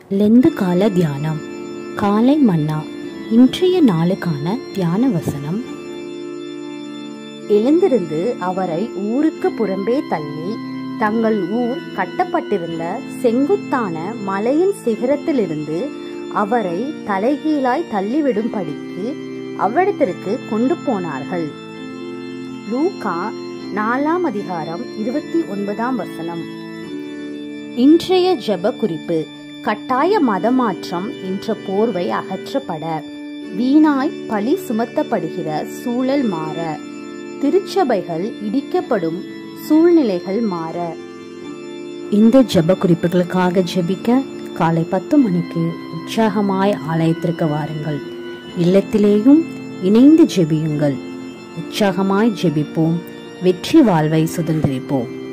Lent கால தியானம் காலை மன்னா இன்றைய நாளுக்கான தியான வசனம் எழுந்திருந்து அவரை ஊருக்கு புறம்பே தள்ளி தங்கள் ஊர் கட்டப்பட்டிருந்த செங்குத்தான மலையின் சிகரத்திலிருந்து அவரை தலைகீழாய் தள்ளிவிடும்படிக்கு அவ்விடத்திற்கு கொண்டு போனார்கள் லூகா நாலாம் அதிகாரம் இருபத்தி ஒன்பதாம் வசனம் இன்றைய ஜெப குறிப்பு கட்டாய மதமாற்றம் என்ற போர்வை அகற்றப்பட வீணாய் பழி சுமத்தப்படுகிற சூழல் மாற திருச்சபைகள் இடிக்கப்படும் சூழ்நிலைகள் மாற இந்த ஜெப குறிப்புகளுக்காக ஜெபிக்க காலை பத்து மணிக்கு உற்சாகமாய் ஆலயத்திற்கு வாருங்கள் இல்லத்திலேயும் இணைந்து ஜெபியுங்கள் உற்சாகமாய் ஜெபிப்போம் வெற்றி வாழ்வை சுதந்திரிப்போம்